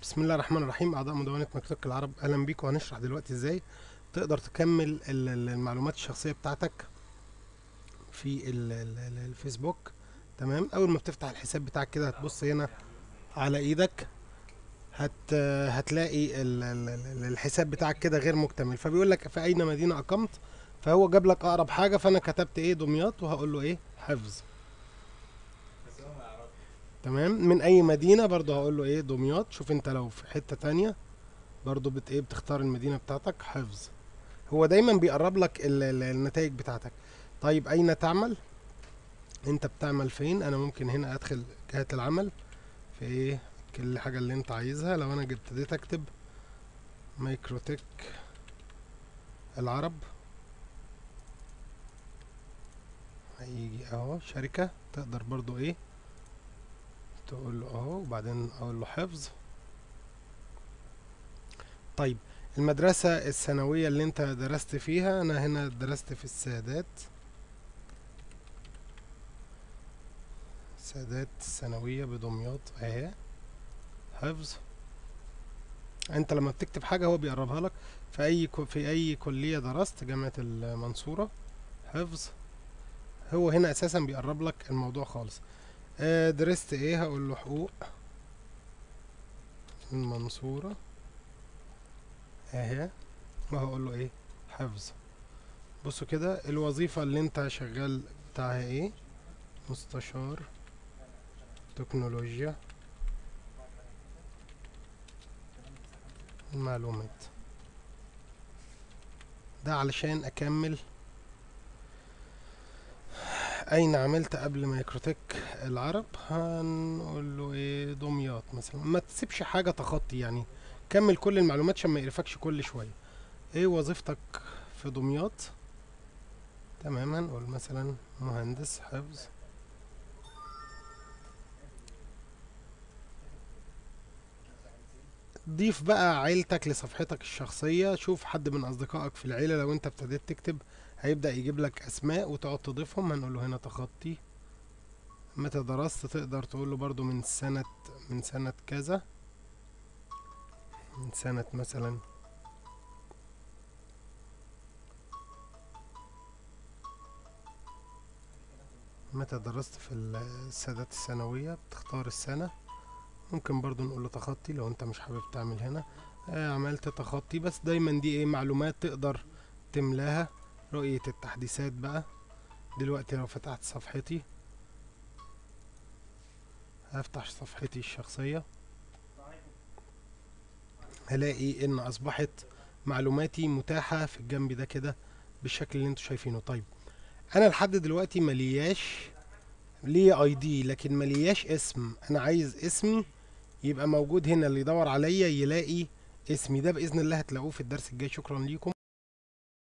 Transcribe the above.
بسم الله الرحمن الرحيم اعضاء مدونة مكتبة العرب اهلا بيكم هنشرح دلوقتي ازاي تقدر تكمل ال- ال- المعلومات الشخصية بتاعتك في ال- ال- ال- الفيسبوك تمام اول ما بتفتح الحساب بتاعك كده هتبص هنا على ايدك هت هتلاقي ال- ال- ال- الحساب بتاعك كده غير مكتمل فبيقول لك في اين مدينة اقمت فهو جاب لك اقرب حاجة فانا كتبت ايه دمياط وهقول له ايه حفظ تمام من اي مدينة برضو هقول له ايه دمياط شوف انت لو في حتة تانية برضو بت ايه بتختار المدينة بتاعتك حفظ هو دايما بيقرب لك ال- ال- النتائج بتاعتك طيب اين تعمل انت بتعمل فين انا ممكن هنا ادخل جهة العمل في ايه كل حاجة اللي انت عايزها لو انا جبت- ابتديت اكتب مايكروتك العرب هيجي اهو شركة تقدر برضو ايه تقول له اهو وبعدين اقول له حفظ طيب المدرسة الثانوية اللي انت درست فيها انا هنا درست في السادات سادات الثانوية بدمياط اهي حفظ انت لما بتكتب حاجة هو بيقربها لك في اي كو- في اي كلية درست جامعة المنصورة حفظ هو هنا اساسا بيقرب لك الموضوع خالص آه، درست ايه هقول له حقوق المنصورة اهي وهقول له ايه حفظ بصوا كده الوظيفة اللي انت شغال بتاعها ايه مستشار تكنولوجيا المعلومات ده علشان اكمل اين عملت قبل مايكروتك العرب هنقول له ايه دمياط مثلا ما تسيبش حاجة تخطي يعني كمل كل المعلومات عشان ما يقرفكش كل شوية ايه وظيفتك في دمياط تمام هنقول مثلا مهندس حفظ ضيف بقى عيلتك لصفحتك الشخصية شوف حد من أصدقائك في العيلة لو أنت ابتديت تكتب هيبدأ يجيب لك أسماء وتقعد تضيفهم هنقول له هنا تخطي متى درست تقدر تقول له برضو من سنة من سنة كذا من سنة مثلا متى درست في السادات الثانوية بتختار السنة ممكن برضو نقول له تخطي لو انت مش حابب تعمل هنا آه عملت تخطي بس دايما دي ايه معلومات تقدر تملاها رؤية التحديثات بقى دلوقتي لو فتحت صفحتي هفتح صفحتي الشخصية هلاقي ان اصبحت معلوماتي متاحة في الجنب ده كده بالشكل اللي انتوا شايفينه طيب انا لحد دلوقتي ملياش ليه اي دي لكن ملياش اسم انا عايز اسمي يبقى موجود هنا اللي يدور عليا يلاقي اسمي ده باذن الله هتلاقوه في الدرس الجاي شكرا ليكم